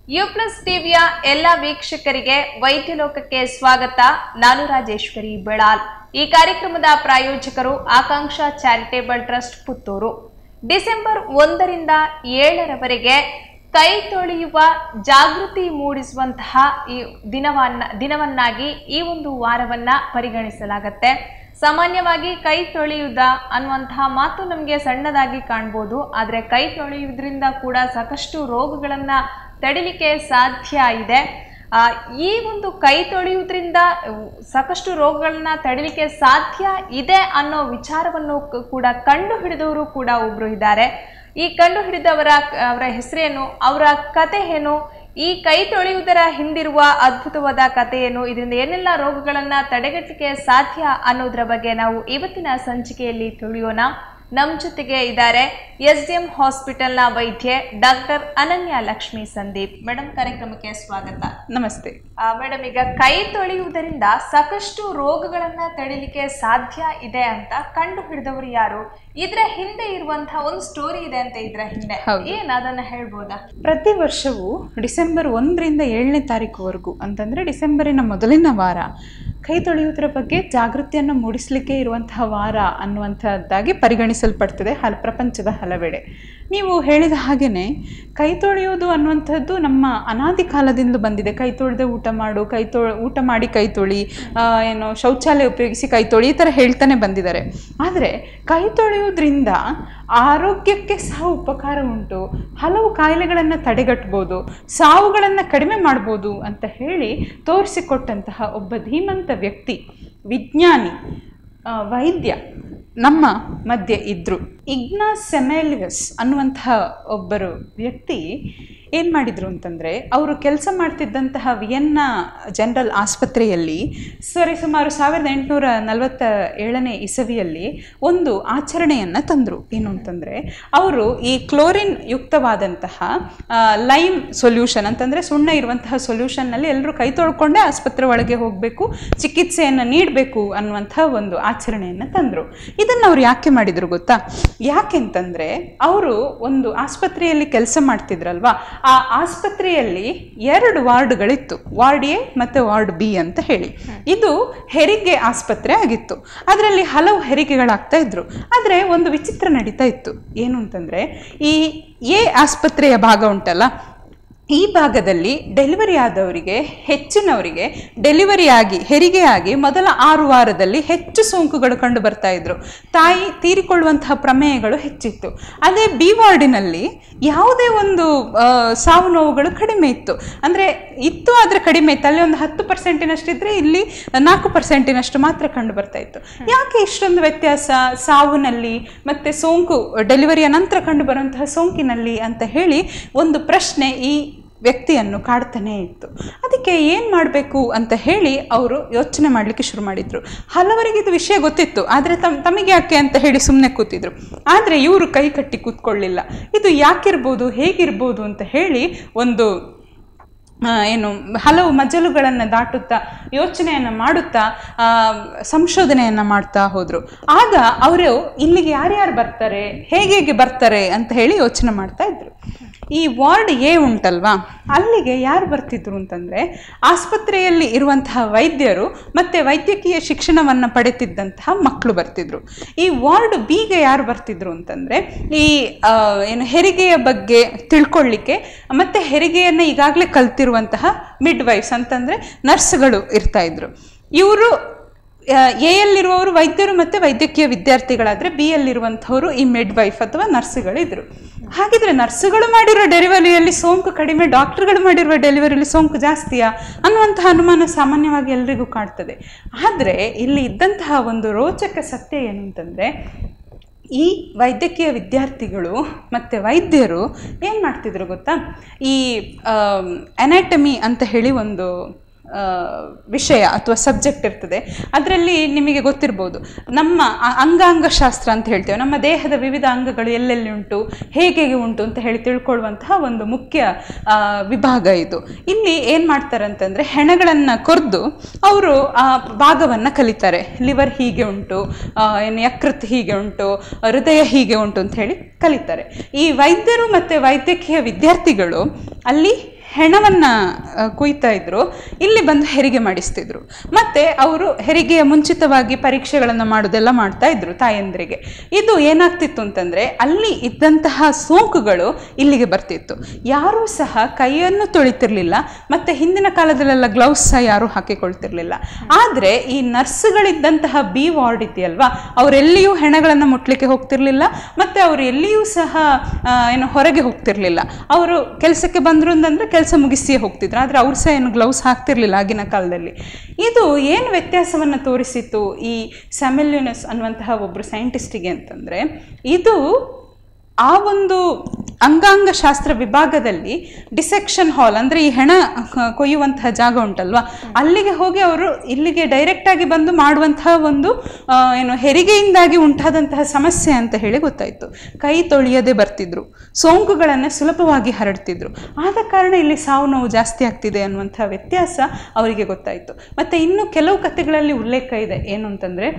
You plus ಟಿವಿಯ ಎಲ್ಲ ವೀಕ್ಷಕರಿಗೆ ವೈದ್ಯ ಲೋಕಕ್ಕೆ ಸ್ವಾಗತ ನಾನು ರಾಜೇಶ್ವರಿ ಬೆಳಾಲ್ ಈ ಕಾರ್ಯಕ್ರಮದ ಪ್ರಾಯೋಜಕರು Akanksha charitable trust Puttur December ಒಂದರಿಂದ ಏಳರವರೆಗೆ ಕೈ ತೊಳೆಯುವ ಜಾಗೃತಿ ಮೂಡಿಸುವಂತಹ ಈ ದಿನವನ್ನ ದಿನವನ್ನಾಗಿ ಈ ಒಂದು ವಾರವನ್ನ ಪರಿಗಣಿಸಲಾಗತ್ತೆ ಸಾಮಾನ್ಯವಾಗಿ ಕೈ ತೊಳೆಯುವುದ ಅನ್ನುವಂತಹ ಮಾತು ನಮಗೆ ಸಣ್ಣದಾಗಿ ಕಾಣ್ಬೋದು ಆದರೆ ಕೈ ತೊಳೆಯುವುದರಿಂದ ಕೂಡ ಸಾಕಷ್ಟು ರೋಗಗಳನ್ನ ತಡಿಲಿಕ್ಕೆ ಸಾಧ್ಯ ಇದೆ ಆ, ಈ ಒಂದು ಕೈ ತೊಳೆಯುವುದರಿಂದ ಅಹ್, ಸಾಕಷ್ಟು ರೋಗಗಳನ್ನ ತಡಿಲಿಕ್ಕೆ ಸಾಧ್ಯ ಇದೆ ಅನ್ನೋ ವಿಚಾರವನ್ನು ಕ- ಕೂಡ ಕಂಡು ಹಿಡಿದವರು ಕೂಡ ಒಬ್ರು ಇದ್ದಾರೆ ಈ ಕಂಡು ಹಿಡಿದವರ ಅವರ ಹೆಸರೇನು ಅವರ ಕತೆ ಏನು ಈ ಕೈ ತೊಳೆಯುವುದರ ಹಿಂದಿರುವ ಅದ್ಭುತವಾದ ಕತೆ ಏನು ಇದರಿಂದ ಏನೆಲ್ಲ ರೋಗಗಳನ್ನ ತಡೆಗಟ್ಟಲಿಕ್ಕೆ ಸಾಧ್ಯ ಅನ್ನೋದರ ಬಗ್ಗೆ ನಾವು ಇವತ್ತಿನ ಸಂಚಿಕೆಯಲ್ಲಿ ತಿಳಿಯೋಣ ನಮ್ಮ ಜೊತೆಗೆ ಇದ್ದಾರೆ ಎಸ್ ಡಿ ಎಂ ಹಾಸ್ಪಿಟಲ್ನ ವೈದ್ಯೆ ಡಾಕ್ಟರ್ ಅನನ್ಯ ಲಕ್ಷ್ಮಿ ಸಂದೀಪ್ ಮೇಡಮ್ ಕಾರ್ಯಕ್ರಮಕ್ಕೆ ಸ್ವಾಗತ ನಮಸ್ತೆ ಮೇಡಮ್ ಈಗ ಕೈ ತೊಳೆಯುವುದರಿಂದ ಸಾಕಷ್ಟು ರೋಗಗಳನ್ನ ತಡಿಲಿಕ್ಕೆ ಸಾಧ್ಯ ಇದೆ ಅಂತ ಕಂಡು ಹಿಡಿದವರು ಯಾರು ಇದ್ರ ಹಿಂದೆ ಇರುವಂತಹ ಒಂದು ಸ್ಟೋರಿ ಇದೆ ಅಂತ ಇದ್ರ ಹಿಂದೆ ಹೌದು. ಏನ್ ಅದನ್ನ ಹೇಳ್ಬೋದಾ ಪ್ರತಿ ವರ್ಷವೂ ಡಿಸೆಂಬರ್ ಒಂದರಿಂದ ಏಳನೇ ತಾರೀಕುವರೆಗೂ ಅಂತಂದರೆ ಡಿಸೆಂಬರಿನ ಮೊದಲಿನ ವಾರ ಕೈ ತೊಳೆಯುವುದರ ಬಗ್ಗೆ ಜಾಗೃತಿಯನ್ನು ಮೂಡಿಸಲಿಕ್ಕೆ ಇರುವಂತಹ ವಾರ ಅನ್ನುವಂಥದ್ದಾಗಿ ಪರಿಗಣಿಸಲ್ಪಡ್ತದೆ ಹಲ ಪ್ರಪಂಚದ ಹಲವೆಡೆ ನೀವು ಹೇಳಿದ ಹಾಗೆಯೇ ಕೈ ತೊಳೆಯುವುದು ಅನ್ನುವಂಥದ್ದು ನಮ್ಮ ಅನಾದಿ ಕಾಲದಿಂದಲೂ ಬಂದಿದೆ ಕೈ ತೊಳೆದೆ ಊಟ ಮಾಡು ಕೈ ತೊ ಊಟ ಮಾಡಿ ಕೈ ತೊಳಿ ಆ, ಏನು ಶೌಚಾಲಯ ಉಪಯೋಗಿಸಿ ಕೈ ತೊಳಿ ಈ ಥರ ಹೇಳ್ತಾನೆ ಬಂದಿದ್ದಾರೆ ಆದರೆ ಕೈ ತೊಳೆಯೋದ್ರಿಂದ ಆರೋಗ್ಯಕ್ಕೆ ಸಹ ಉಪಕಾರ ಉಂಟು ಹಲವು ಕಾಯಿಲೆಗಳನ್ನು ತಡೆಗಟ್ಬೋದು ಸಾವುಗಳನ್ನು ಕಡಿಮೆ ಮಾಡ್ಬೋದು ಅಂತ ಹೇಳಿ ತೋರಿಸಿಕೊಟ್ಟಂತಹ ಒಬ್ಬ ಧೀಮಂತ ವ್ಯಕ್ತಿ ವಿಜ್ಞಾನಿ ಆ, ವೈದ್ಯ ನಮ್ಮ ಮಧ್ಯೆ ಇದ್ದರು ಇಗ್ನಾಸ್ ಸೆಮೆಲಿಯಸ್ ಅನ್ನುವಂತಹ ಒಬ್ಬರು ವ್ಯಕ್ತಿ ಏನು ಮಾಡಿದರು ಅಂತಂದರೆ ಅವರು ಕೆಲಸ ಮಾಡ್ತಿದ್ದಂತಹ ವಿಯನ್ನ ಜನರಲ್ ಆಸ್ಪತ್ರೆಯಲ್ಲಿ ಸರಿ ಸುಮಾರು ಸಾವಿರದ ಎಂಟುನೂರ ನಲವತ್ತ ಏಳನೇ ಇಸವಿಯಲ್ಲಿ ಒಂದು ಆಚರಣೆಯನ್ನು ತಂದರು ಏನು ಅಂತಂದರೆ ಅವರು ಈ ಕ್ಲೋರಿನ್ ಯುಕ್ತವಾದಂತಹ ಆ, ಲೈಮ್ ಸೊಲ್ಯೂಷನ್ ಅಂತಂದರೆ ಸುಣ್ಣ ಇರುವಂತಹ ಸೊಲ್ಯೂಷನ್ನಲ್ಲಿ ಎಲ್ಲರೂ ಕೈ ತೊಳ್ಕೊಂಡೇ ಆಸ್ಪತ್ರೆ ಒಳಗೆ ಹೋಗಬೇಕು ಚಿಕಿತ್ಸೆಯನ್ನು ನೀಡಬೇಕು ಅನ್ನುವಂಥ ಒಂದು ಆಚರಣೆಯನ್ನು ತಂದರು ಇದನ್ನು ಅವ್ರು ಯಾಕೆ ಮಾಡಿದರು ಗೊತ್ತಾ ಯಾಕೆಂತಂದರೆ ಅವರು ಒಂದು ಆಸ್ಪತ್ರೆಯಲ್ಲಿ ಕೆಲಸ ಮಾಡ್ತಿದ್ರಲ್ವಾ ಆ ಆಸ್ಪತ್ರೆಯಲ್ಲಿ ಎರಡು ವಾರ್ಡ್ಗಳಿತ್ತು ವಾರ್ಡ್ ಎ ಮತ್ತು ವಾರ್ಡ್ ಬಿ ಅಂತ ಹೇಳಿ ಇದು ಹೆರಿಗೆ ಆಸ್ಪತ್ರೆ ಆಗಿತ್ತು ಅದರಲ್ಲಿ ಹಲವು ಹೆರಿಗೆಗಳಾಗ್ತಾ ಇದ್ರು ಆದರೆ ಒಂದು ವಿಚಿತ್ರ ನಡೀತಾ ಇತ್ತು ಏನು ಅಂತಂದರೆ ಈ ಎ ಆಸ್ಪತ್ರೆಯ ಭಾಗ ಉಂಟಲ್ಲ ಈ ಭಾಗದಲ್ಲಿ ಡೆಲಿವರಿ ಆದವರಿಗೆ ಹೆಚ್ಚಿನವರಿಗೆ ಡೆಲಿವರಿ ಆಗಿ ಹೆರಿಗೆಯಾಗಿ ಮೊದಲ ಆರು ವಾರದಲ್ಲಿ ಹೆಚ್ಚು ಸೋಂಕುಗಳು ಕಂಡು ಬರ್ತಾ ಇದ್ರು ತಾಯಿ ತೀರಿಕೊಳ್ಳುವಂತಹ ಪ್ರಮೇಯಗಳು ಹೆಚ್ಚಿತ್ತು ಅದೇ ಬಿ ವಾರ್ಡಿನಲ್ಲಿ ಯಾವುದೇ ಒಂದು ಆ, ಸಾವು ನೋವುಗಳು ಕಡಿಮೆ ಇತ್ತು ಅಂದರೆ ಇತ್ತು ಆದರೆ ಕಡಿಮೆ ಇತ್ತು ಅಲ್ಲಿ ಒಂದು ಹತ್ತು ಪರ್ಸೆಂಟಿನಷ್ಟು ಇದ್ರೆ ಇಲ್ಲಿ ನಾಲ್ಕು ಪರ್ಸೆಂಟಿನಷ್ಟು ಮಾತ್ರ ಕಂಡು ಬರ್ತಾ ಇತ್ತು ಯಾಕೆ ಇಷ್ಟೊಂದು ವ್ಯತ್ಯಾಸ ಸಾವುನಲ್ಲಿ ಮತ್ತೆ ಸೋಂಕು ಡೆಲಿವರಿಯ ನಂತರ ಕಂಡು ಬರುವಂತಹ ಸೋಂಕಿನಲ್ಲಿ ಅಂತ ಹೇಳಿ ಒಂದು ಪ್ರಶ್ನೆ ಈ ವ್ಯಕ್ತಿಯನ್ನು ಕಾಡ್ತಾನೇ ಇತ್ತು ಅದಕ್ಕೆ ಏನು ಮಾಡಬೇಕು ಅಂತ ಹೇಳಿ ಅವರು ಯೋಚನೆ ಮಾಡಲಿಕ್ಕೆ ಶುರು ಮಾಡಿದರು ಹಲವರಿಗೆ ಇದು ವಿಷಯ ಗೊತ್ತಿತ್ತು ಆದರೆ ತಮ್ ತಮಗೆ ಯಾಕೆ ಅಂತ ಹೇಳಿ ಸುಮ್ಮನೆ ಕೂತಿದ್ರು ಆದರೆ ಇವರು ಕೈ ಕಟ್ಟಿ ಕೂತ್ಕೊಳ್ಳಿಲ್ಲ ಇದು ಯಾಕಿರ್ಬೋದು ಹೇಗಿರ್ಬೋದು ಅಂತ ಹೇಳಿ ಒಂದು ಆ, ಏನು ಹಲವು ಮಜಲುಗಳನ್ನು ದಾಟುತ್ತಾ ಯೋಚನೆಯನ್ನು ಮಾಡುತ್ತಾ ಆ, ಸಂಶೋಧನೆಯನ್ನು ಮಾಡ್ತಾ ಹೋದರು ಆಗ ಅವರು ಇಲ್ಲಿಗೆ ಯಾರ್ಯಾರು ಬರ್ತಾರೆ ಹೇಗೆ ಹೇಗೆ ಬರ್ತಾರೆ ಅಂತ ಹೇಳಿ ಯೋಚನೆ ಮಾಡ್ತಾ ಇದ್ರು ಈ ವಾರ್ಡ್ ಎ ಉಂಟಲ್ವಾ ಅಲ್ಲಿಗೆ ಯಾರು ಬರ್ತಿದ್ರು ಅಂತಂದರೆ ಆಸ್ಪತ್ರೆಯಲ್ಲಿ ಇರುವಂತಹ ವೈದ್ಯರು ಮತ್ತು ವೈದ್ಯಕೀಯ ಶಿಕ್ಷಣವನ್ನು ಪಡೆತಿದ್ದಂತಹ ಮಕ್ಕಳು ಬರ್ತಿದ್ರು ಈ ವಾರ್ಡ್ ಬಿಗೆ ಯಾರು ಬರ್ತಿದ್ರು ಅಂತಂದರೆ ಈ ಆ, ಏನು ಹೆರಿಗೆಯ ಬಗ್ಗೆ ತಿಳ್ಕೊಳ್ಳಿಕ್ಕೆ ಮತ್ತು ಹೆರಿಗೆಯನ್ನು ಈಗಾಗಲೇ ಕಲ್ತಿರುವಂತಹ ಮಿಡ್ ವೈಫ್ಸ್ ಅಂತಂದರೆ ನರ್ಸ್ಗಳು ಇರ್ತಾ ಇದ್ರು ಇವರು ಎ ಯಲ್ಲಿರುವವರು ವೈದ್ಯರು ಮತ್ತು ವೈದ್ಯಕೀಯ ವಿದ್ಯಾರ್ಥಿಗಳಾದರೆ ಬಿ ಯಲ್ಲಿರುವಂಥವರು ಈ ಮಿಡ್ ವೈಫ್ ಅಥವಾ ನರ್ಸ್ಗಳಿದ್ರು ಹಾಗಿದ್ರೆ ನರ್ಸ್ಗಳು ಮಾಡಿರೋ ಡೆಲಿವರಿಯಲ್ಲಿ ಸೋಂಕು ಕಡಿಮೆ ಡಾಕ್ಟರ್ಗಳು ಮಾಡಿರುವ ಡೆಲಿವರಿಯಲ್ಲಿ ಸೋಂಕು ಜಾಸ್ತಿಯಾ ಅನ್ನುವಂತಹ ಅನುಮಾನ ಸಾಮಾನ್ಯವಾಗಿ ಎಲ್ರಿಗೂ ಕಾಡ್ತದೆ ಆದರೆ ಇಲ್ಲಿ ಇದ್ದಂತಹ ಒಂದು ರೋಚಕ ಸತ್ಯ ಏನು ಅಂತಂದರೆ ಈ ವೈದ್ಯಕೀಯ ವಿದ್ಯಾರ್ಥಿಗಳು ಮತ್ತು ವೈದ್ಯರು ಏನು ಮಾಡ್ತಿದ್ರು ಗೊತ್ತಾ ಈ ಅನಾಟಮಿ ಅಂತ ಹೇಳಿ ಒಂದು ಆ, ವಿಷಯ ಅಥವಾ ಸಬ್ಜೆಕ್ಟ್ ಇರ್ತದೆ ಅದರಲ್ಲಿ ನಿಮಗೆ ಗೊತ್ತಿರ್ಬೋದು ನಮ್ಮ ಅ- ಅಂಗಾಂಗ ಶಾಸ್ತ್ರ ಅಂತ ಹೇಳ್ತೇವೆ ನಮ್ಮ ದೇಹದ ವಿವಿಧ ಅಂಗಗಳು ಎಲ್ಲೆಲ್ಲಿ ಉಂಟು ಹೇಗೆ ಹೇಗೆ ಉಂಟು ಅಂತ ಹೇಳಿ ತಿಳ್ಕೊಳ್ಳುವಂತಹ ಒಂದು ಮುಖ್ಯ ಆ, ವಿಭಾಗ ಇದು ಇಲ್ಲಿ ಏನು ಮಾಡ್ತಾರೆ ಅಂತಂದರೆ ಹೆಣಗಳನ್ನು ಕೊರೆದು ಅವರು ಆ ಭಾಗವನ್ನು ಕಲಿತಾರೆ ಲಿವರ್ ಹೀಗೆ ಉಂಟು ಆ, ಏನು ಯಕೃತ್ ಹೀಗೆ ಉಂಟು ಹೃದಯ ಹೀಗೆ ಉಂಟು ಅಂತ ಹೇಳಿ ಕಲಿತಾರೆ ಈ ವೈದ್ಯರು ಮತ್ತು ವೈದ್ಯಕೀಯ ವಿದ್ಯಾರ್ಥಿಗಳು ಅಲ್ಲಿ ಹೆಣವನ್ನು ಕುಯ್ತಾ ಇದ್ರು ಇಲ್ಲಿ ಬಂದು ಹೆರಿಗೆ ಮಾಡಿಸ್ತಿದ್ರು ಮತ್ತು ಅವರು ಹೆರಿಗೆಯ ಮುಂಚಿತವಾಗಿ ಪರೀಕ್ಷೆಗಳನ್ನು ಮಾಡೋದೆಲ್ಲ ಮಾಡ್ತಾ ಇದ್ರು ತಾಯಂದ್ರಿಗೆ ಇದು ಏನಾಗ್ತಿತ್ತು ಅಂತಂದರೆ ಅಲ್ಲಿ ಇದ್ದಂತಹ ಸೋಂಕುಗಳು ಇಲ್ಲಿಗೆ ಬರ್ತಿತ್ತು ಯಾರೂ ಸಹ ಕೈಯನ್ನು ತೊಳಿತಿರ್ಲಿಲ್ಲ ಮತ್ತು ಹಿಂದಿನ ಕಾಲದಲ್ಲೆಲ್ಲ ಗ್ಲೌಸ್ ಸಹ ಯಾರೂ ಹಾಕಿಕೊಳ್ತಿರ್ಲಿಲ್ಲ ಆದರೆ ಈ ನರ್ಸ್ಗಳಿದ್ದಂತಹ ಬಿ ವಾರ್ಡ್ ಇದೆಯಲ್ವಾ ಅವರೆಲ್ಲಿಯೂ ಹೆಣಗಳನ್ನು ಮುಟ್ಲಿಕ್ಕೆ ಹೋಗ್ತಿರ್ಲಿಲ್ಲ ಮತ್ತು ಅವರು ಎಲ್ಲಿಯೂ ಸಹ ಆ, ಏನು ಹೊರಗೆ ಹೋಗ್ತಿರ್ಲಿಲ್ಲ ಅವರು ಕೆಲಸಕ್ಕೆ ಬಂದರು ಅಂತಂದರೆ ಕೆಲಸ ಮುಗಿಸಿಯೇ ಹೋಗ್ತಿದ್ರು ಆದರೆ ಅವ್ರು ಸಹ ಏನು ಗ್ಲೌಸ್ ಹಾಕ್ತಿರ್ಲಿಲ್ಲ ಆಗಿನ ಕಾಲದಲ್ಲಿ ಇದು ಏನು ವ್ಯತ್ಯಾಸವನ್ನು ತೋರಿಸಿತ್ತು ಈ ಸ್ಯಾಮೆಲ್ಯೂನಸ್ ಅನ್ನುವಂತಹ ಒಬ್ಬರು ಸೈಂಟಿಸ್ಟಿಗೆ ಅಂತಂದರೆ ಇದು ಆ ಒಂದು ಅಂಗಾಂಗ ಶಾಸ್ತ್ರ ವಿಭಾಗದಲ್ಲಿ ಡಿಸೆಕ್ಷನ್ ಹಾಲ್ ಅಂದರೆ ಈ ಹೆಣ ಕ- ಕೊಯ್ಯುವಂತಹ ಜಾಗ ಉಂಟಲ್ವಾ ಅಲ್ಲಿಗೆ ಹೋಗಿ ಅವರು ಇಲ್ಲಿಗೆ ಡೈರೆಕ್ಟಾಗಿ ಬಂದು ಮಾಡುವಂತಹ ಒಂದು ಆ, ಏನು ಹೆರಿಗೆಯಿಂದಾಗಿ ಉಂಟಾದಂತಹ ಸಮಸ್ಯೆ ಅಂತ ಹೇಳಿ ಗೊತ್ತಾಯಿತು ಕೈ ತೊಳೆಯದೆ ಬರ್ತಿದ್ರು ಸೋಂಕುಗಳನ್ನು ಸುಲಭವಾಗಿ ಹರಡ್ತಿದ್ರು ಆದ ಕಾರಣ ಇಲ್ಲಿ ಸಾವು ನೋವು ಜಾಸ್ತಿ ಆಗ್ತಿದೆ ಅನ್ನುವಂಥ ವ್ಯತ್ಯಾಸ ಅವರಿಗೆ ಗೊತ್ತಾಯಿತು ಮತ್ತು ಇನ್ನು ಕೆಲವು ಕಥೆಗಳಲ್ಲಿ ಉಲ್ಲೇಖ ಇದೆ ಏನು ಅಂತಂದರೆ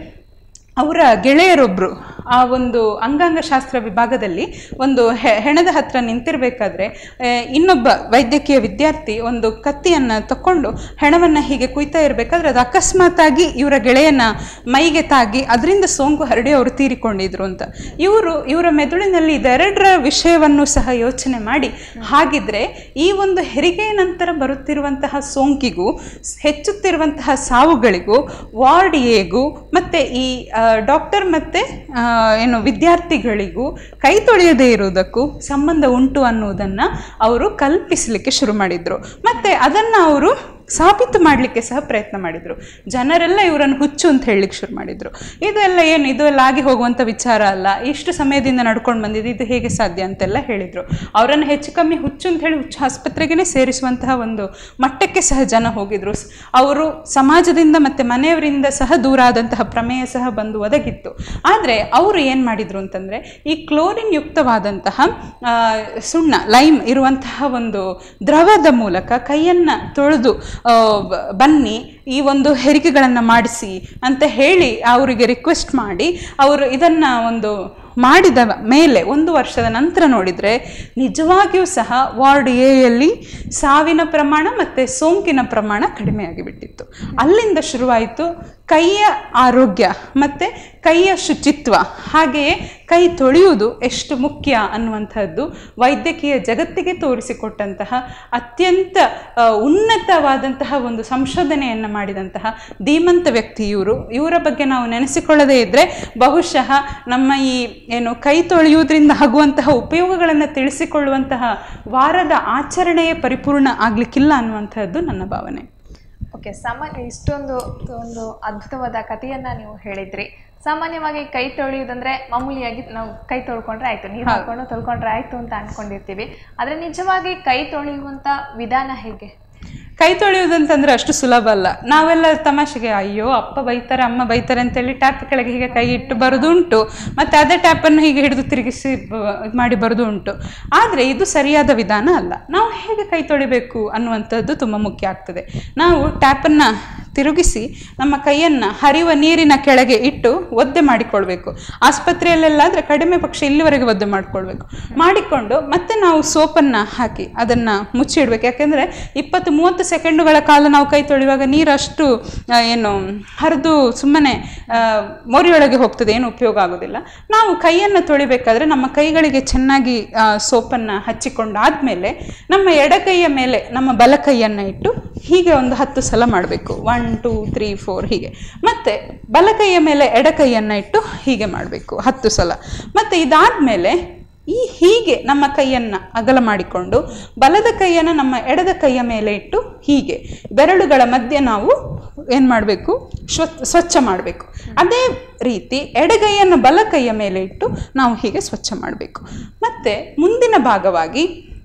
ಅವರ ಗೆಳೆಯರೊಬ್ಬರು ಆ ಒಂದು ಅಂಗಾಂಗ ಶಾಸ್ತ್ರ ವಿಭಾಗದಲ್ಲಿ ಒಂದು ಹೆ ಹೆಣದ ಹತ್ರ ನಿಂತಿರಬೇಕಾದ್ರೆ ಇನ್ನೊಬ್ಬ ವೈದ್ಯಕೀಯ ವಿದ್ಯಾರ್ಥಿ ಒಂದು ಕತ್ತಿಯನ್ನು ತಕ್ಕೊಂಡು ಹೆಣವನ್ನು ಹೀಗೆ ಕುಯ್ತಾ ಇರಬೇಕಾದ್ರೆ ಅದು ಅಕಸ್ಮಾತಾಗಿ ಇವರ ಗೆಳೆಯನ ಮೈಗೆ ತಾಗಿ ಅದರಿಂದ ಸೋಂಕು ಹರಡಿ ಅವರು ತೀರಿಕೊಂಡಿದ್ರು ಅಂತ ಇವರು ಇವರ ಮೆದುಳಿನಲ್ಲಿ ಇದೆರಡರ ವಿಷಯವನ್ನು ಸಹ ಯೋಚನೆ ಮಾಡಿ ಹಾಗಿದ್ರೆ ಈ ಒಂದು ಹೆರಿಗೆಯ ನಂತರ ಬರುತ್ತಿರುವಂತಹ ಸೋಂಕಿಗೂ ಹೆಚ್ಚುತ್ತಿರುವಂತಹ ಸಾವುಗಳಿಗೂ ವಾರ್ಡ್ ಎಗೂ ಮತ್ತು ಈ ಡಾಕ್ಟರ್ ಮತ್ತು ಏನು ವಿದ್ಯಾರ್ಥಿಗಳಿಗೂ ಕೈ ತೊಳೆಯದೇ ಇರುವುದಕ್ಕೂ ಸಂಬಂಧ ಉಂಟು ಅನ್ನುವುದನ್ನು ಅವರು ಕಲ್ಪಿಸಲಿಕ್ಕೆ ಶುರು ಮಾಡಿದರು ಮತ್ತು ಅದನ್ನು ಅವರು ಸಾಬೀತು ಮಾಡಲಿಕ್ಕೆ ಸಹ ಪ್ರಯತ್ನ ಮಾಡಿದರು ಜನರೆಲ್ಲ ಇವರನ್ನು ಹುಚ್ಚು ಅಂತ ಹೇಳಲಿಕ್ಕೆ ಶುರು ಮಾಡಿದರು ಇದೆಲ್ಲ ಏನು ಇದು ಎಲ್ಲ ಆಗಿ ಹೋಗುವಂಥ ವಿಚಾರ ಅಲ್ಲ ಇಷ್ಟು ಸಮಯದಿಂದ ನಡ್ಕೊಂಡು ಬಂದಿದೆ ಇದು ಹೇಗೆ ಸಾಧ್ಯ ಅಂತೆಲ್ಲ ಹೇಳಿದರು ಅವರನ್ನು ಹೆಚ್ಚು ಕಮ್ಮಿ ಹುಚ್ಚು ಅಂತ ಹೇಳಿ ಹುಚ್ಚು ಆಸ್ಪತ್ರೆಗೇ ಸೇರಿಸುವಂತಹ ಒಂದು ಮಟ್ಟಕ್ಕೆ ಸಹ ಜನ ಹೋಗಿದ್ರು ಸ್- ಅವರು ಸಮಾಜದಿಂದ ಮತ್ತು ಮನೆಯವರಿಂದ ಸಹ ದೂರ ಆದಂತಹ ಪ್ರಮೇಯ ಸಹ ಬಂದು ಒದಗಿತ್ತು ಆದರೆ ಅವರು ಏನು ಮಾಡಿದರು ಅಂತಂದರೆ ಈ ಕ್ಲೋರಿನ್ ಯುಕ್ತವಾದಂತಹ ಆ, ಸುಣ್ಣ ಲೈಮ್ ಇರುವಂತಹ ಒಂದು ದ್ರವದ ಮೂಲಕ ಕೈಯನ್ನು ತೊಳೆದು ಆ, ಬ- ಬನ್ನಿ ಈ ಒಂದು ಹೆರಿಗೆಗಳನ್ನು ಮಾಡಿಸಿ ಅಂತ ಹೇಳಿ ಅವರಿಗೆ ರಿಕ್ವೆಸ್ಟ್ ಮಾಡಿ ಅವರು ಇದನ್ನು ಒಂದು ಮಾಡಿದ ಮೇಲೆ ಒಂದು ವರ್ಷದ ನಂತರ ನೋಡಿದರೆ ನಿಜವಾಗಿಯೂ ಸಹ ವಾರ್ಡ್ ಎಯಲ್ಲಿ ಸಾವಿನ ಪ್ರಮಾಣ ಮತ್ತು ಸೋಂಕಿನ ಪ್ರಮಾಣ ಕಡಿಮೆಯಾಗಿ ಬಿಟ್ಟಿತ್ತು ಅಲ್ಲಿಂದ ಶುರುವಾಯಿತು ಕೈಯ ಆರೋಗ್ಯ ಮತ್ತು ಕೈಯ ಶುಚಿತ್ವ ಹಾಗೆಯೇ ಕೈ ತೊಳೆಯುವುದು ಎಷ್ಟು ಮುಖ್ಯ ಅನ್ನುವಂಥದ್ದು ವೈದ್ಯಕೀಯ ಜಗತ್ತಿಗೆ ತೋರಿಸಿಕೊಟ್ಟಂತಹ ಅತ್ಯಂತ ಆ, ಉನ್ನತವಾದಂತಹ ಒಂದು ಸಂಶೋಧನೆಯನ್ನು ಮಾಡಿದಂತಹ ಧೀಮಂತ ವ್ಯಕ್ತಿ ಇವರು ಇವರ ಬಗ್ಗೆ ನಾವು ನೆನೆಸಿಕೊಳ್ಳದೇ ಇದ್ದರೆ ಬಹುಶಃ ನಮ್ಮ ಈ ಏನು ಕೈ ತೊಳೆಯುವುದರಿಂದ ಆಗುವಂತಹ ಉಪಯೋಗಗಳನ್ನು ತಿಳಿಸಿಕೊಳ್ಳುವಂತಹ ವಾರದ ಆಚರಣೆಯೇ ಪರಿಪೂರ್ಣ ಆಗಲಿಕ್ಕಿಲ್ಲ ಅನ್ನುವಂಥದ್ದು ನನ್ನ ಭಾವನೆ ಓಕೆ ಸಾಮಾನ್ಯ ಇಷ್ಟೊಂದು ಒಂದು ಅದ್ಭುತವಾದ ಕಥೆಯನ್ನ ನೀವು ಹೇಳಿದ್ರಿ ಸಾಮಾನ್ಯವಾಗಿ ಕೈ ತೊಳೆಯುವುದಂದ್ರೆ ಮಾಮೂಲಿಯಾಗಿ ನಾವು ಕೈ ತೊಳ್ಕೊಂಡ್ರೆ ಆಯ್ತು ನೀರು ಹಾಕೊಂಡು ತೊಳ್ಕೊಂಡ್ರೆ ಆಯ್ತು ಅಂತ ಅನ್ಕೊಂಡಿರ್ತೀವಿ ಆದ್ರೆ ನಿಜವಾಗಿ ಕೈ ತೊಳೆಯುವಂತ ವಿಧಾನ ಹೇಗೆ ಕೈ ತೊಳೆಯುವುದಂತಂದ್ರೆ ಅಷ್ಟು ಸುಲಭ ಅಲ್ಲ ನಾವೆಲ್ಲ ತಮಾಷೆಗೆ ಅಯ್ಯೋ ಅಪ್ಪ ಬೈತಾರೆ ಅಮ್ಮ ಬೈತಾರೆ ಅಂತೇಳಿ ಟ್ಯಾಪ್ ಕೆಳಗೆ ಹೀಗೆ ಕೈ ಇಟ್ಟು ಬರೋದು ಉಂಟು ಮತ್ತು ಅದೇ ಟ್ಯಾಪನ್ನು ಹೀಗೆ ಹಿಡಿದು ತಿರುಗಿಸಿ ಬ- ಇದ್ ಮಾಡಿ ಬರೋದು ಉಂಟು ಆದರೆ ಇದು ಸರಿಯಾದ ವಿಧಾನ ಅಲ್ಲ ನಾವು ಹೇಗೆ ಕೈ ತೊಳಿಬೇಕು ಅನ್ನುವಂಥದ್ದು ತುಂಬ ಮುಖ್ಯ ಆಗ್ತದೆ ನಾವು ಟ್ಯಾಪನ್ನು ತಿರುಗಿಸಿ ನಮ್ಮ ಕೈಯನ್ನು ಹರಿಯುವ ನೀರಿನ ಕೆಳಗೆ ಇಟ್ಟು ಒದ್ದೆ ಮಾಡಿಕೊಳ್ಬೇಕು ಆಸ್ಪತ್ರೆಯಲ್ಲೆಲ್ಲಾದರೆ ಕಡಿಮೆ ಪಕ್ಷ ಇಲ್ಲಿವರೆಗೆ ಒದ್ದೆ ಮಾಡಿಕೊಳ್ಬೇಕು ಮಾಡಿಕೊಂಡು ಮತ್ತೆ ನಾವು ಸೋಪನ್ನು ಹಾಕಿ ಅದನ್ನು ಮುಚ್ಚಿಡ್ಬೇಕು ಯಾಕೆಂದರೆ ಇಪ್ಪತ್ತು ಮೂವತ್ತು ಸೆಕೆಂಡುಗಳ ಕಾಲ ನಾವು ಕೈ ತೊಳೆಯುವಾಗ ನೀರು ಅಷ್ಟು ಆ, ಏನು ಹರಿದು ಸುಮ್ಮನೆ ಮೊರಿಯೊಳಗೆ ಹೋಗ್ತದೆ ಏನು ಉಪಯೋಗ ಆಗೋದಿಲ್ಲ ನಾವು ಕೈಯನ್ನು ತೊಳಿಬೇಕಾದ್ರೆ ನಮ್ಮ ಕೈಗಳಿಗೆ ಚೆನ್ನಾಗಿ ಸೋಪನ್ನು ಹಚ್ಚಿಕೊಂಡಾದ್ಮೇಲೆ ನಮ್ಮ ಎಡಕೈಯ ಮೇಲೆ ನಮ್ಮ ಬಲ ಕೈಯನ್ನು ಇಟ್ಟು ಹೀಗೆ ಒಂದು ಹತ್ತು ಸಲ ಮಾಡಬೇಕು ಒನ್ ಟೂ ತ್ರೀ ಫೋರ್ ಹೀಗೆ ಮತ್ತು ಬಲಕೈಯ ಮೇಲೆ ಎಡಕೈಯನ್ನು ಇಟ್ಟು ಹೀಗೆ ಮಾಡಬೇಕು ಹತ್ತು ಸಲ ಮತ್ತು ಇದಾದಮೇಲೆ ಈ ಹೀಗೆ ನಮ್ಮ ಕೈಯನ್ನು ಅಗಲ ಮಾಡಿಕೊಂಡು ಬಲದ ಕೈಯನ್ನು ನಮ್ಮ ಎಡದ ಕೈಯ ಮೇಲೆ ಇಟ್ಟು ಹೀಗೆ ಬೆರಳುಗಳ ಮಧ್ಯೆ ನಾವು ಏನು ಮಾಡಬೇಕು ಸ್ವ ಸ್ವಚ್ಛ ಮಾಡಬೇಕು ಅದೇ ರೀತಿ ಎಡಗೈಯನ್ನು ಬಲ ಕೈಯ ಮೇಲೆ ಇಟ್ಟು ನಾವು ಹೀಗೆ ಸ್ವಚ್ಛ ಮಾಡಬೇಕು ಮತ್ತು ಮುಂದಿನ ಭಾಗವಾಗಿ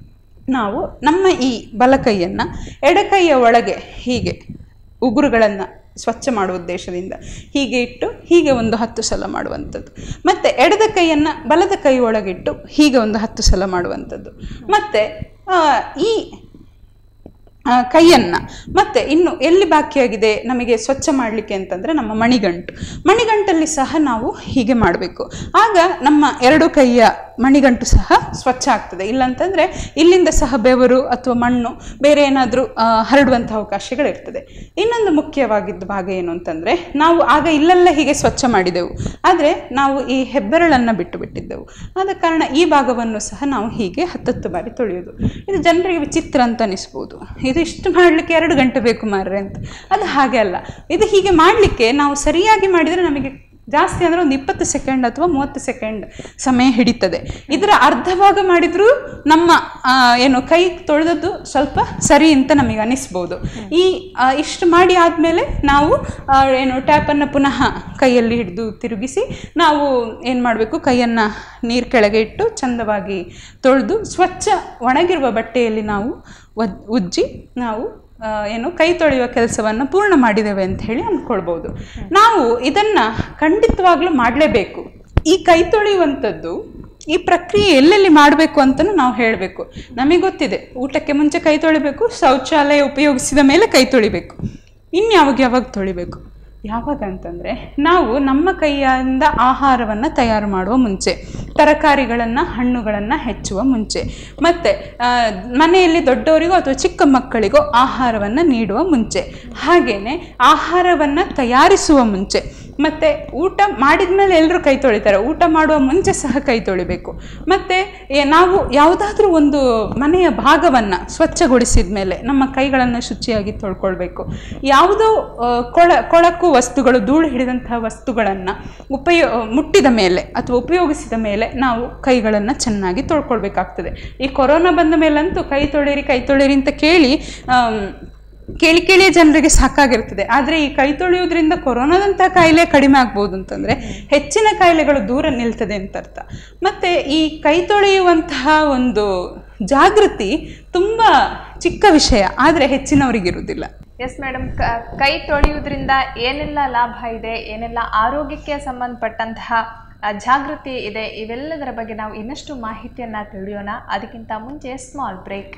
ನಾವು ನಮ್ಮ ಈ ಬಲಕೈಯನ್ನು ಎಡಕೈಯ ಒಳಗೆ ಹೀಗೆ ಉಗುರುಗಳನ್ನು ಸ್ವಚ್ಛ ಮಾಡುವ ಉದ್ದೇಶದಿಂದ ಹೀಗೆ ಇಟ್ಟು ಹೀಗೆ ಒಂದು ಹತ್ತು ಸಲ ಮಾಡುವಂಥದ್ದು ಮತ್ತು ಎಡದ ಕೈಯನ್ನು ಬಲದ ಕೈ ಒಳಗಿಟ್ಟು ಹೀಗೆ ಒಂದು ಹತ್ತು ಸಲ ಮಾಡುವಂಥದ್ದು ಮತ್ತು ಈ ಆ, ಕೈಯನ್ನ ಮತ್ತೆ ಇನ್ನು ಎಲ್ಲಿ ಬಾಕಿಯಾಗಿದೆ ನಮಗೆ ಸ್ವಚ್ಛ ಮಾಡಲಿಕ್ಕೆ ಅಂತಂದ್ರೆ ನಮ್ಮ ಮಣಿಗಂಟು ಮಣಿಗಂಟಲ್ಲಿ ಸಹ ನಾವು ಹೀಗೆ ಮಾಡಬೇಕು ಆಗ ನಮ್ಮ ಎರಡು ಕೈಯ ಮಣಿಗಂಟು ಸಹ ಸ್ವಚ್ಛ ಆಗ್ತದೆ ಇಲ್ಲಂತಂದ್ರೆ ಇಲ್ಲಿಂದ ಸಹ ಬೆವರು ಅಥವಾ ಮಣ್ಣು ಬೇರೆ ಏನಾದರೂ ಹರಡುವಂಥ ಅವಕಾಶಗಳಿರ್ತದೆ ಇನ್ನೊಂದು ಮುಖ್ಯವಾಗಿದ್ದ ಭಾಗ ಏನು ಅಂತಂದ್ರೆ ನಾವು ಆಗ ಇಲ್ಲೆಲ್ಲ ಹೀಗೆ ಸ್ವಚ್ಛ ಮಾಡಿದೆವು ಆದರೆ ನಾವು ಈ ಹೆಬ್ಬೆರಳನ್ನು ಬಿಟ್ಟು ಬಿಟ್ಟಿದ್ದೆವು ಆದ ಕಾರಣ ಈ ಭಾಗವನ್ನು ಸಹ ನಾವು ಹೀಗೆ ಹತ್ತತ್ತು ಬಾರಿ ತೊಳೆಯೋದು ಇದು ಜನರಿಗೆ ವಿಚಿತ್ರ ಅಂತ ಅನಿಸ್ಬೋದು ಇದು ಇಷ್ಟು ಮಾಡಲಿಕ್ಕೆ ಎರಡು ಗಂಟೆ ಬೇಕು ಮಾರ್ರೆ ಅಂತ ಅದು ಹಾಗೆ ಅಲ್ಲ ಇದು ಹೀಗೆ ಮಾಡಲಿಕ್ಕೆ ನಾವು ಸರಿಯಾಗಿ ಮಾಡಿದರೆ ನಮಗೆ ಜಾಸ್ತಿ ಅಂದರೆ ಒಂದು ಇಪ್ಪತ್ತು ಸೆಕೆಂಡ್ ಅಥವಾ ಮೂವತ್ತು ಸೆಕೆಂಡ್ ಸಮಯ ಹಿಡಿತದೆ ಇದರ ಅರ್ಧ ಭಾಗ ಮಾಡಿದರೂ ನಮ್ಮ ಆ, ಏನು ಕೈ ತೊಳೆದದ್ದು ಸ್ವಲ್ಪ ಸರಿ ಅಂತ ನಮಗೆ ಅನಿಸ್ಬೋದು ಈ ಆ, ಇಷ್ಟು ಮಾಡಿ ಆದಮೇಲೆ ನಾವು ಆ, ಏನು ಟ್ಯಾಪನ್ನು ಪುನಃ ಕೈಯಲ್ಲಿ ಹಿಡಿದು ತಿರುಗಿಸಿ ನಾವು ಏನು ಮಾಡಬೇಕು ಕೈಯನ್ನು ನೀರು ಕೆಳಗೆ ಇಟ್ಟು ಚಂದವಾಗಿ ತೊಳೆದು ಸ್ವಚ್ಛ ಒಣಗಿರುವ ಬಟ್ಟೆಯಲ್ಲಿ ನಾವು ಒದ್ ಉಜ್ಜಿ ನಾವು ಆ, ಏನು ಕೈ ತೊಳೆಯುವ ಕೆಲಸವನ್ನು ಪೂರ್ಣ ಮಾಡಿದ್ದೇವೆ ಅಂತ ಹೇಳಿ ಅಂದ್ಕೊಳ್ಬೋದು ನಾವು ಇದನ್ನ ಖಂಡಿತವಾಗ್ಲೂ ಮಾಡಲೇಬೇಕು ಈ ಕೈ ತೊಳೆಯುವಂಥದ್ದು ಈ ಪ್ರಕ್ರಿಯೆ ಎಲ್ಲೆಲ್ಲಿ ಮಾಡಬೇಕು ಅಂತಲೂ ನಾವು ಹೇಳಬೇಕು ನಮಗೆ ಗೊತ್ತಿದೆ ಊಟಕ್ಕೆ ಮುಂಚೆ ಕೈ ತೊಳಿಬೇಕು ಶೌಚಾಲಯ ಉಪಯೋಗಿಸಿದ ಮೇಲೆ ಕೈ ತೊಳಿಬೇಕು ಇನ್ಯಾವಾಗ ಯಾವಾಗ ತೊಳಿಬೇಕು ಯಾವಾಗ ಅಂತಂದರೆ ನಾವು ನಮ್ಮ ಕೈಯಿಂದ ಆಹಾರವನ್ನು ತಯಾರು ಮಾಡುವ ಮುಂಚೆ ತರಕಾರಿಗಳನ್ನು ಹಣ್ಣುಗಳನ್ನು ಹೆಚ್ಚುವ ಮುಂಚೆ ಮತ್ತು ಮನೆಯಲ್ಲಿ ದೊಡ್ಡವರಿಗೋ ಅಥವಾ ಚಿಕ್ಕ ಮಕ್ಕಳಿಗೋ ಆಹಾರವನ್ನು ನೀಡುವ ಮುಂಚೆ ಹಾಗೆಯೇ ಆಹಾರವನ್ನು ತಯಾರಿಸುವ ಮುಂಚೆ ಮತ್ತು ಊಟ ಮಾಡಿದ ಮೇಲೆ ಎಲ್ಲರೂ ಕೈ ತೊಳಿತಾರೆ ಊಟ ಮಾಡುವ ಮುಂಚೆ ಸಹ ಕೈ ತೊಳಿಬೇಕು ಮತ್ತು ನಾವು ಯಾವುದಾದ್ರೂ ಒಂದು ಮನೆಯ ಭಾಗವನ್ನು ಸ್ವಚ್ಛಗೊಳಿಸಿದ ಮೇಲೆ ನಮ್ಮ ಕೈಗಳನ್ನು ಶುಚಿಯಾಗಿ ತೊಳ್ಕೊಳ್ಬೇಕು ಯಾವುದೋ ಆ, ಕೊಳ ಕೊಳಕು ವಸ್ತುಗಳು ಧೂಳು ಹಿಡಿದಂತಹ ವಸ್ತುಗಳನ್ನು ಉಪಯೋ ಮುಟ್ಟಿದ ಮೇಲೆ ಅಥವಾ ಉಪಯೋಗಿಸಿದ ಮೇಲೆ ನಾವು ಕೈಗಳನ್ನು ಚೆನ್ನಾಗಿ ತೊಳ್ಕೊಳ್ಬೇಕಾಗ್ತದೆ ಈ ಕೊರೋನಾ ಬಂದ ಮೇಲಂತೂ ಕೈ ತೊಳೆಯಿರಿ ಕೈ ತೊಳೆಯಿರಿ ಅಂತ ಕೇಳಿ ಆಮ್, ಕೇಳಿ ಕೇಳಿಯೇ ಜನರಿಗೆ ಸಾಕಾಗಿರ್ತದೆ ಆದರೆ ಈ ಕೈ ತೊಳೆಯೋದ್ರಿಂದ ಕೊರೋನಾದಂತಹ ಕಾಯಿಲೆ ಕಡಿಮೆ ಆಗ್ಬೋದು ಅಂತಂದರೆ ಹೆಚ್ಚಿನ ಕಾಯಿಲೆಗಳು ದೂರ ನಿಲ್ತದೆ ಅಂತ ಅರ್ಥ ಮತ್ತು ಈ ಕೈ ತೊಳೆಯುವಂತಹ ಒಂದು ಜಾಗೃತಿ ತುಂಬ ಚಿಕ್ಕ ವಿಷಯ ಆದರೆ ಹೆಚ್ಚಿನವರಿಗಿರುವುದಿಲ್ಲ ಎಸ್ ಮೇಡಮ್ ಕೈ ತೊಳೆಯುವುದರಿಂದ ಏನೆಲ್ಲ ಲಾಭ ಇದೆ ಏನೆಲ್ಲ ಆರೋಗ್ಯಕ್ಕೆ ಸಂಬಂಧಪಟ್ಟಂತಹ ಆ, ಜಾಗೃತಿ ಇದೆ ಇವೆಲ್ಲದರ ಬಗ್ಗೆ ನಾವು ಇನ್ನಷ್ಟು ಮಾಹಿತಿಯನ್ನ ತಿಳಿಯೋಣ ಅದಕ್ಕಿಂತ ಮುಂಚೆ ಸ್ಮಾಲ್ ಬ್ರೇಕ್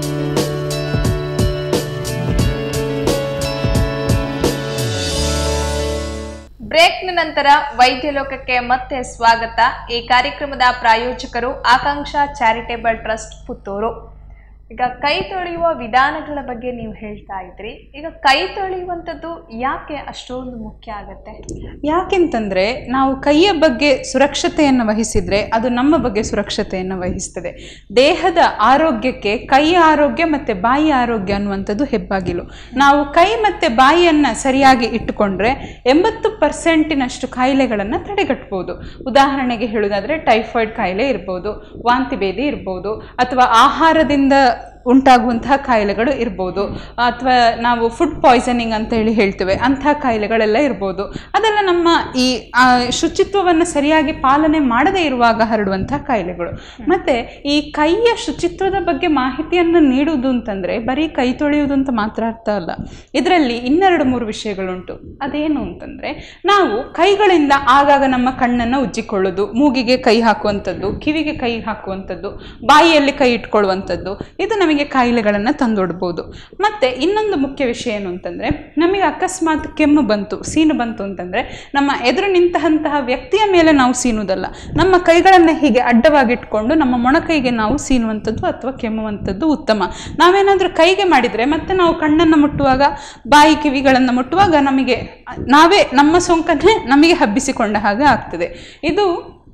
ಬ್ರೇಕ್ನ ನಂತರ ವೈದ್ಯ ಲೋಕಕ್ಕೆ ಮತ್ತೆ ಸ್ವಾಗತ ಈ ಕಾರ್ಯಕ್ರಮದ ಪ್ರಾಯೋಜಕರು ಆಕಾಂಕ್ಷಾ ಚಾರಿಟೇಬಲ್ ಟ್ರಸ್ಟ್ ಪುತ್ತೂರು ಈಗ ಕೈ ತೊಳೆಯುವ ವಿಧಾನಗಳ ಬಗ್ಗೆ ನೀವು ಹೇಳ್ತಾ ಇದ್ರಿ ಈಗ ಕೈ ತೊಳೆಯುವಂಥದ್ದು ಯಾಕೆ ಅಷ್ಟೊಂದು ಮುಖ್ಯ ಆಗತ್ತೆ ಯಾಕೆಂತಂದರೆ ನಾವು ಕೈಯ ಬಗ್ಗೆ ಸುರಕ್ಷತೆಯನ್ನು ವಹಿಸಿದರೆ ಅದು ನಮ್ಮ ಬಗ್ಗೆ ಸುರಕ್ಷತೆಯನ್ನು ವಹಿಸ್ತದೆ ದೇಹದ ಆರೋಗ್ಯಕ್ಕೆ ಕೈಯ ಆರೋಗ್ಯ ಮತ್ತು ಬಾಯಿಯ ಆರೋಗ್ಯ ಅನ್ನುವಂಥದ್ದು ಹೆಬ್ಬಾಗಿಲು ನಾವು ಕೈ ಮತ್ತು ಬಾಯಿಯನ್ನು ಸರಿಯಾಗಿ ಇಟ್ಟುಕೊಂಡ್ರೆ ಎಂಬತ್ತು ಪರ್ಸೆಂಟಿನಷ್ಟು ಕಾಯಿಲೆಗಳನ್ನು ತಡೆಗಟ್ಬೋದು ಉದಾಹರಣೆಗೆ ಹೇಳೋದಾದರೆ ಟೈಫಾಯ್ಡ್ ಕಾಯಿಲೆ ಇರ್ಬೋದು ವಾಂತಿ ಭೇದಿ ಇರ್ಬೋದು ಅಥವಾ ಆಹಾರದಿಂದ ಉಂಟಾಗುವಂತಹ ಕಾಯಿಲೆಗಳು ಇರ್ಬೋದು ಅಥವಾ ನಾವು ಫುಡ್ ಪಾಯ್ಸನಿಂಗ್ ಅಂತ ಹೇಳಿ ಹೇಳ್ತೇವೆ ಅಂತಹ ಕಾಯಿಲೆಗಳೆಲ್ಲ ಇರ್ಬೋದು ಅದೆಲ್ಲ ನಮ್ಮ ಈ ಆ, ಶುಚಿತ್ವವನ್ನು ಸರಿಯಾಗಿ ಪಾಲನೆ ಮಾಡದೇ ಇರುವಾಗ ಹರಡುವಂತಹ ಕಾಯಿಲೆಗಳು ಮತ್ತು ಈ ಕೈಯ ಶುಚಿತ್ವದ ಬಗ್ಗೆ ಮಾಹಿತಿಯನ್ನು ನೀಡುವುದು ಅಂತಂದರೆ ಬರೀ ಕೈ ತೊಳೆಯುವುದು ಅಂತ ಮಾತ್ರ ಅರ್ಥ ಅಲ್ಲ ಇದರಲ್ಲಿ ಇನ್ನೆರಡು ಮೂರು ವಿಷಯಗಳುಂಟು ಅದೇನು ಅಂತಂದರೆ ನಾವು ಕೈಗಳಿಂದ ಆಗಾಗ ನಮ್ಮ ಕಣ್ಣನ್ನು ಉಜ್ಜಿಕೊಳ್ಳೋದು ಮೂಗಿಗೆ ಕೈ ಹಾಕುವಂಥದ್ದು ಕಿವಿಗೆ ಕೈ ಹಾಕುವಂಥದ್ದು ಬಾಯಿಯಲ್ಲಿ ಕೈ ಇಟ್ಕೊಳ್ಳುವಂಥದ್ದು ಇದು ನಮಗೆ ಕಾಯಿಲೆಗಳನ್ನು ತಂದೊಡ್ಬೋದು ಮತ್ತು ಇನ್ನೊಂದು ಮುಖ್ಯ ವಿಷಯ ಏನು ಅಂತಂದರೆ ನಮಗೆ ಅಕಸ್ಮಾತ್ ಕೆಮ್ಮು ಬಂತು ಸೀನು ಬಂತು ಅಂತಂದರೆ ನಮ್ಮ ಎದುರು ನಿಂತಂತಹ ವ್ಯಕ್ತಿಯ ಮೇಲೆ ನಾವು ಸೀನುವುದಲ್ಲ ನಮ್ಮ ಕೈಗಳನ್ನು ಹೀಗೆ ಅಡ್ಡವಾಗಿಟ್ಕೊಂಡು ನಮ್ಮ ಮೊಣಕೈಗೆ ನಾವು ಸೀನುವಂಥದ್ದು ಅಥವಾ ಕೆಮ್ಮುವಂಥದ್ದು ಉತ್ತಮ ನಾವೇನಾದರೂ ಕೈಗೆ ಮಾಡಿದರೆ ಮತ್ತೆ ನಾವು ಕಣ್ಣನ್ನು ಮುಟ್ಟುವಾಗ ಬಾಯಿ ಕಿವಿಗಳನ್ನು ಮುಟ್ಟುವಾಗ ನಮಗೆ ನಾವೇ ನಮ್ಮ ಸೋಂಕನ್ನೇ ನಮಗೆ ಹಬ್ಬಿಸಿಕೊಂಡ ಹಾಗೆ ಆಗ್ತದೆ ಇದು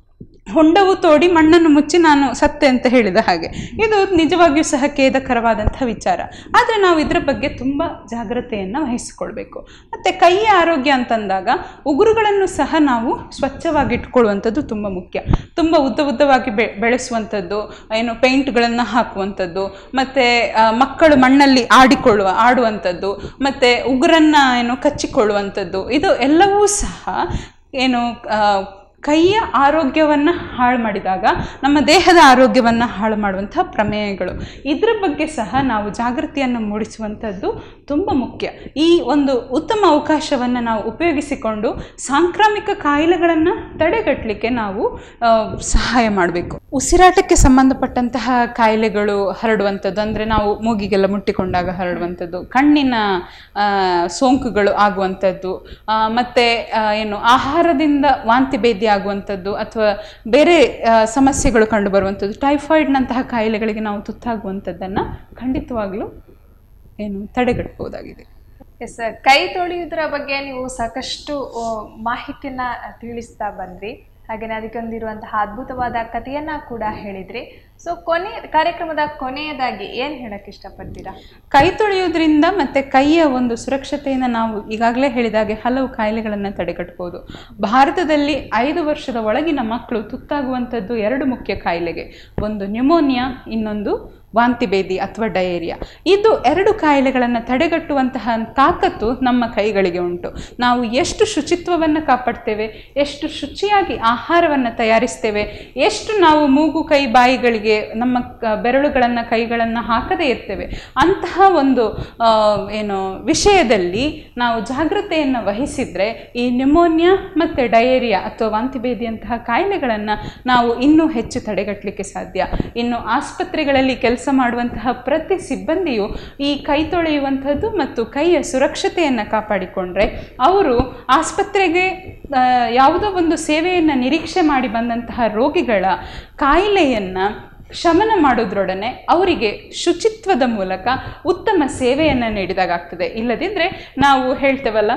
ಹೊಂಡವು ತೋಡಿ ಮಣ್ಣನ್ನು ಮುಚ್ಚಿ ನಾನು ಸತ್ತೆ ಅಂತ ಹೇಳಿದ ಹಾಗೆ ಇದು ನಿಜವಾಗಿಯೂ ಸಹ ಖೇದಕರವಾದಂಥ ವಿಚಾರ ಆದರೆ ನಾವು ಇದರ ಬಗ್ಗೆ ತುಂಬ ಜಾಗ್ರತೆಯನ್ನು ವಹಿಸಿಕೊಳ್ಬೇಕು ಮತ್ತು ಕೈಯ ಆರೋಗ್ಯ ಅಂತಂದಾಗ ಉಗುರುಗಳನ್ನು ಸಹ ನಾವು ಸ್ವಚ್ಛವಾಗಿ ಇಟ್ಕೊಳ್ಳುವಂಥದ್ದು ತುಂಬ ಮುಖ್ಯ ತುಂಬ ಉದ್ದ ಉದ್ದವಾಗಿ ಬೆ ಬೆಳೆಸುವಂಥದ್ದು ಏನು ಪೇಂಟ್ಗಳನ್ನು ಹಾಕುವಂಥದ್ದು ಮತ್ತು ಮಕ್ಕಳು ಮಣ್ಣಲ್ಲಿ ಆಡಿಕೊಳ್ಳುವ ಆಡುವಂಥದ್ದು ಮತ್ತು ಉಗುರನ್ನು ಏನು ಕಚ್ಚಿಕೊಳ್ಳುವಂಥದ್ದು ಇದು ಎಲ್ಲವೂ ಸಹ ಏನು ಆ, ಕೈಯ ಆರೋಗ್ಯವನ್ನು ಹಾಳು ಮಾಡಿದಾಗ ನಮ್ಮ ದೇಹದ ಆರೋಗ್ಯವನ್ನು ಹಾಳು ಮಾಡುವಂಥ ಪ್ರಮೇಯಗಳು ಇದರ ಬಗ್ಗೆ ಸಹ ನಾವು ಜಾಗೃತಿಯನ್ನು ಮೂಡಿಸುವಂಥದ್ದು ತುಂಬ ಮುಖ್ಯ ಈ ಒಂದು ಉತ್ತಮ ಅವಕಾಶವನ್ನು ನಾವು ಉಪಯೋಗಿಸಿಕೊಂಡು ಸಾಂಕ್ರಾಮಿಕ ಕಾಯಿಲೆಗಳನ್ನು ತಡೆಗಟ್ಟಲಿಕ್ಕೆ ನಾವು ಆ, ಸಹಾಯ ಮಾಡಬೇಕು ಉಸಿರಾಟಕ್ಕೆ ಸಂಬಂಧಪಟ್ಟಂತಹ ಕಾಯಿಲೆಗಳು ಹರಡುವಂಥದ್ದು ಅಂದರೆ ನಾವು ಮೂಗಿಗೆಲ್ಲ ಮುಟ್ಟಿಕೊಂಡಾಗ ಹರಡುವಂಥದ್ದು ಕಣ್ಣಿನ ಆ, ಸೋಂಕುಗಳು ಆಗುವಂಥದ್ದು ಆ, ಮತ್ತೆ ಆ, ಏನು ಆಹಾರದಿಂದ ವಾಂತಿ ಭೇದಿ ಆಗುವಂಥದ್ದು ಅಥವಾ ಬೇರೆ ಆ, ಸಮಸ್ಯೆಗಳು ಕಂಡುಬರುವಂಥದ್ದು ಟೈಫಾಯ್ಡ್ನಂತಹ ಕಾಯಿಲೆಗಳಿಗೆ ನಾವು ತುತ್ತಾಗುವಂಥದ್ದನ್ನು ಖಂಡಿತವಾಗ್ಲೂ ಏನು ತಡೆಗಟ್ಟಬಹುದಾಗಿದೆ ಎಸ್ ಸರ್ ಕೈ ತೊಳೆಯುವುದರ ಬಗ್ಗೆ ನೀವು ಸಾಕಷ್ಟು ಆ, ಮಾಹಿತಿಯನ್ನ ತಿಳಿಸ್ತಾ ಬಂದ್ರಿ ಹಾಗೆಯೇ ಅದಕ್ಕೊಂದಿರುವಂತಹ ಅದ್ಭುತವಾದ ಕಥೆಯನ್ನ ಕೂಡ ಹೇಳಿದ್ರಿ ಸೊ ಕೊನೆ ಕಾರ್ಯಕ್ರಮದ ಕೊನೆಯದಾಗಿ ಏನ್ ಹೇಳಕ್ ಇಷ್ಟಪಡ್ತೀರಾ ಕೈ ತೊಳೆಯೋದ್ರಿಂದ ಮತ್ತೆ ಕೈಯ ಒಂದು ಸುರಕ್ಷತೆಯಿಂದ ನಾವು ಈಗಾಗಲೇ ಹೇಳಿದಾಗೆ ಹಲವು ಕಾಯಿಲೆಗಳನ್ನು ತಡೆಗಟ್ಟಬಹುದು ಭಾರತದಲ್ಲಿ ಐದು ವರ್ಷದ ಒಳಗಿನ ಮಕ್ಕಳು ತುತ್ತಾಗುವಂಥದ್ದು ಎರಡು ಮುಖ್ಯ ಕಾಯಿಲೆಗೆ ಒಂದು ನ್ಯೂಮೋನಿಯಾ ಇನ್ನೊಂದು ವಾಂತಿ ಭೇದಿ ಅಥವಾ ಡಯೇರಿಯಾ ಇದು ಎರಡು ಕಾಯಿಲೆಗಳನ್ನು ತಡೆಗಟ್ಟುವಂತಹ ತಾಕತ್ತು ನಮ್ಮ ಕೈಗಳಿಗೆ ಉಂಟು ನಾವು ಎಷ್ಟು ಶುಚಿತ್ವವನ್ನು ಕಾಪಾಡ್ತೇವೆ ಎಷ್ಟು ಶುಚಿಯಾಗಿ ಆಹಾರವನ್ನು ತಯಾರಿಸ್ತೇವೆ ಎಷ್ಟು ನಾವು ಮೂಗು ಕೈ ಬಾಯಿಗಳಿಗೆ ನಮ್ಮ ಕ- ಬೆರಳುಗಳನ್ನು ಕೈಗಳನ್ನು ಹಾಕದೇ ಇರ್ತೇವೆ ಅಂತಹ ಒಂದು ಆ, ಏನು ವಿಷಯದಲ್ಲಿ ನಾವು ಜಾಗೃತೆಯನ್ನು ವಹಿಸಿದರೆ ಈ ನ್ಯೂಮೋನಿಯಾ ಮತ್ತು ಡಯೇರಿಯಾ ಅಥವಾ ವಾಂತಿ ಭೇದಿಯಂತಹ ಕಾಯಿಲೆಗಳನ್ನು ನಾವು ಇನ್ನೂ ಹೆಚ್ಚು ತಡೆಗಟ್ಟಲಿಕ್ಕೆ ಸಾಧ್ಯ ಇನ್ನು ಆಸ್ಪತ್ರೆಗಳಲ್ಲಿ ಕೆಲಸ ಮಾಡುವಂತಹ ಪ್ರತಿ ಸಿಬ್ಬಂದಿಯು ಈ ಕೈ ತೊಳೆಯುವಂಥದ್ದು ಮತ್ತು ಕೈಯ ಸುರಕ್ಷತೆಯನ್ನು ಕಾಪಾಡಿಕೊಂಡ್ರೆ ಅವರು ಆಸ್ಪತ್ರೆಗೆ ಆ, ಯಾವುದೋ ಒಂದು ಸೇವೆಯನ್ನು ನಿರೀಕ್ಷೆ ಮಾಡಿ ಬಂದಂತಹ ರೋಗಿಗಳ ಕಾಯಿಲೆಯನ್ನು ಶಮನ ಮಾಡೋದ್ರೊಡನೆ ಅವರಿಗೆ ಶುಚಿತ್ವದ ಮೂಲಕ ಉತ್ತಮ ಸೇವೆಯನ್ನು ನೀಡಿದಾಗಾಗ್ತದೆ ಇಲ್ಲದಿದ್ದರೆ ನಾವು ಹೇಳ್ತೇವಲ್ಲ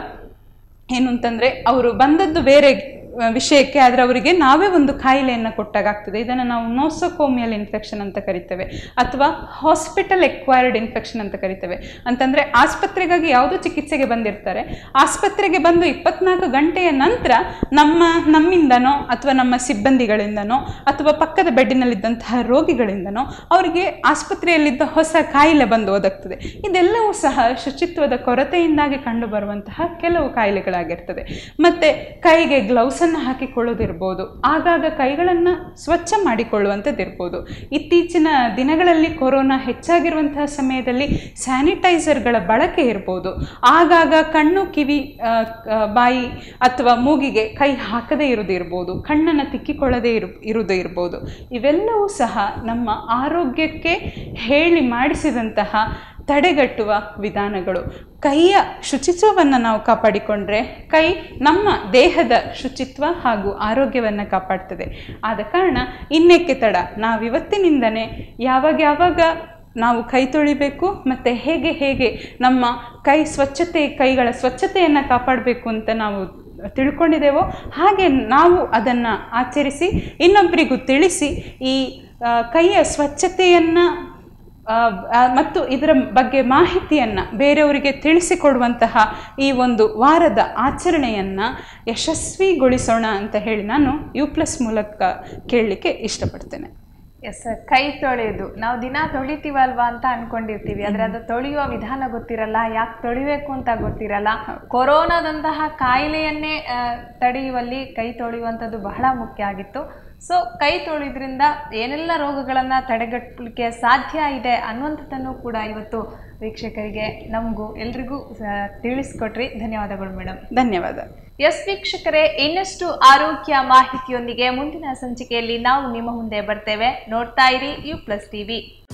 ಏನು ಅಂತಂದರೆ ಅವರು ಬಂದದ್ದು ಬೇರೆ ಆ, ವಿಷಯಕ್ಕೆ ಆದರೆ ಅವರಿಗೆ ನಾವೇ ಒಂದು ಕಾಯಿಲೆಯನ್ನು ಕೊಟ್ಟಾಗಾಗ್ತದೆ ಇದನ್ನು ನಾವು ನೋಸೋಕೋಮಿಯಲ್ ಇನ್ಫೆಕ್ಷನ್ ಅಂತ ಕರಿತೇವೆ ಅಥವಾ ಹಾಸ್ಪಿಟಲ್ ಎಕ್ವೈರ್ಡ್ ಇನ್ಫೆಕ್ಷನ್ ಅಂತ ಕರಿತೇವೆ ಅಂತಂದರೆ ಆಸ್ಪತ್ರೆಗಾಗಿ ಯಾವುದೋ ಚಿಕಿತ್ಸೆಗೆ ಬಂದಿರ್ತಾರೆ ಆಸ್ಪತ್ರೆಗೆ ಬಂದು ಇಪ್ಪತ್ನಾಲ್ಕು ಗಂಟೆಯ ನಂತರ ನಮ್ಮ ನಮ್ಮಿಂದನೋ ಅಥವಾ ನಮ್ಮ ಸಿಬ್ಬಂದಿಗಳಿಂದನೋ ಅಥವಾ ಪಕ್ಕದ ಬೆಡ್ಡಿನಲ್ಲಿದ್ದಂತಹ ರೋಗಿಗಳಿಂದನೋ ಅವರಿಗೆ ಆಸ್ಪತ್ರೆಯಲ್ಲಿದ್ದ ಹೊಸ ಕಾಯಿಲೆ ಬಂದು ಒದಗ್ತದೆ ಇದೆಲ್ಲವೂ ಸಹ ಶುಚಿತ್ವದ ಕೊರತೆಯಿಂದಾಗಿ ಕಂಡುಬರುವಂತಹ ಕೆಲವು ಕಾಯಿಲೆಗಳಾಗಿರ್ತದೆ ಮತ್ತು ಕೈಗೆ ಗ್ಲೌಸನ್ನು ಹಾಕಿಕೊಳ್ಳೋದಿರ್ಬೋದು ಆಗಾಗ ಕೈಗಳನ್ನು ಸ್ವಚ್ಛ ಮಾಡಿಕೊಳ್ಳುವಂಥದ್ದಿರ್ಬೋದು ಇತ್ತೀಚಿನ ದಿನಗಳಲ್ಲಿ ಕೊರೋನಾ ಹೆಚ್ಚಾಗಿರುವಂತಹ ಸಮಯದಲ್ಲಿ ಸ್ಯಾನಿಟೈಸರ್ಗಳ ಬಳಕೆ ಇರ್ಬೋದು ಆಗಾಗ ಕಣ್ಣು ಕಿವಿ ಆ, ಆ, ಬಾಯಿ ಅಥವಾ ಮೂಗಿಗೆ ಕೈ ಹಾಕದೇ ಇರೋದು ಇರ್ಬೋದು ಕಣ್ಣನ್ನು ತಿಕ್ಕಿಕೊಳ್ಳದೇ ಇರು ಇರುವುದು ಇರ್ಬೋದು ಇವೆಲ್ಲವೂ ಸಹ ನಮ್ಮ ಆರೋಗ್ಯಕ್ಕೆ ಹೇಳಿ ಮಾಡಿಸಿದಂತಹ ತಡೆಗಟ್ಟುವ ವಿಧಾನಗಳು ಕೈಯ ಶುಚಿತ್ವವನ್ನು ನಾವು ಕಾಪಾಡಿಕೊಂಡ್ರೆ ಕೈ ನಮ್ಮ ದೇಹದ ಶುಚಿತ್ವ ಹಾಗೂ ಆರೋಗ್ಯವನ್ನು ಕಾಪಾಡ್ತದೆ ಆದ ಕಾರಣ ಇನ್ನೇಕೆ ತಡ ನಾವಿವತ್ತಿನಿಂದನೇ ಯಾವಾಗ ಯಾವಾಗ ನಾವು ಕೈ ತೊಳಿಬೇಕು ಮತ್ತು ಹೇಗೆ ಹೇಗೆ ನಮ್ಮ ಕೈ ಸ್ವಚ್ಛತೆ ಕೈಗಳ ಸ್ವಚ್ಛತೆಯನ್ನು ಕಾಪಾಡಬೇಕು ಅಂತ ನಾವು ತಿಳ್ಕೊಂಡಿದ್ದೇವೋ ಹಾಗೆ ನಾವು ಅದನ್ನು ಆಚರಿಸಿ ಇನ್ನೊಬ್ಬರಿಗೂ ತಿಳಿಸಿ ಈ ಆ, ಕೈಯ ಸ್ವಚ್ಛತೆಯನ್ನು ಆ, ಆ, ಮತ್ತು ಇದರ ಬಗ್ಗೆ ಮಾಹಿತಿಯನ್ನು ಬೇರೆಯವರಿಗೆ ತಿಳಿಸಿಕೊಡುವಂತಹ ಈ ಒಂದು ವಾರದ ಆಚರಣೆಯನ್ನು ಯಶಸ್ವಿಗೊಳಿಸೋಣ ಅಂತ ಹೇಳಿ ನಾನು ಯು ಪ್ಲಸ್ ಮೂಲಕ ಕೇಳಲಿಕ್ಕೆ ಇಷ್ಟಪಡ್ತೇನೆ ಎಸ್ ಸರ್ ಕೈ ತೊಳೆಯೋದು ನಾವು ದಿನ ತೊಳಿತೀವಲ್ವಾ ಅಂತ ಅನ್ಕೊಂಡಿರ್ತೀವಿ ಆದ್ರೆ ಅದು ತೊಳೆಯುವ ವಿಧಾನ ಗೊತ್ತಿರಲ್ಲ ಯಾಕೆ ತೊಳಿಬೇಕು ಅಂತ ಗೊತ್ತಿರಲ್ಲ ಕೊರೋನಾದಂತಹ ಕಾಯಿಲೆಯನ್ನೇ ಆ, ತಡೆಯುವಲ್ಲಿ ಕೈ ತೊಳೆಯುವಂಥದ್ದು ಬಹಳ ಮುಖ್ಯ ಆಗಿತ್ತು ಸೊ ಕೈ ತೊಳೆಯೋದ್ರಿಂದ ಏನೆಲ್ಲ ರೋಗಗಳನ್ನು ತಡೆಗಟ್ಟಲಿಕ್ಕೆ ಸಾಧ್ಯ ಇದೆ ಅನ್ನುವಂಥದ್ದನ್ನು ಕೂಡ ಇವತ್ತು ವೀಕ್ಷಕರಿಗೆ ನಮಗೂ ಎಲ್ರಿಗೂ ಆ, ತಿಳಿಸ್ಕೊಟ್ರಿ ಧನ್ಯವಾದಗಳು ಮೇಡಮ್ ಧನ್ಯವಾದ ಎಸ್ ವೀಕ್ಷಕರೇ ಇನ್ನಷ್ಟು ಆರೋಗ್ಯ ಮಾಹಿತಿಯೊಂದಿಗೆ ಮುಂದಿನ ಸಂಚಿಕೆಯಲ್ಲಿ ನಾವು ನಿಮ್ಮ ಮುಂದೆ ಬರ್ತೇವೆ ನೋಡ್ತಾ ಇರಿ ಯು ಪ್ಲಸ್ ಟಿವಿ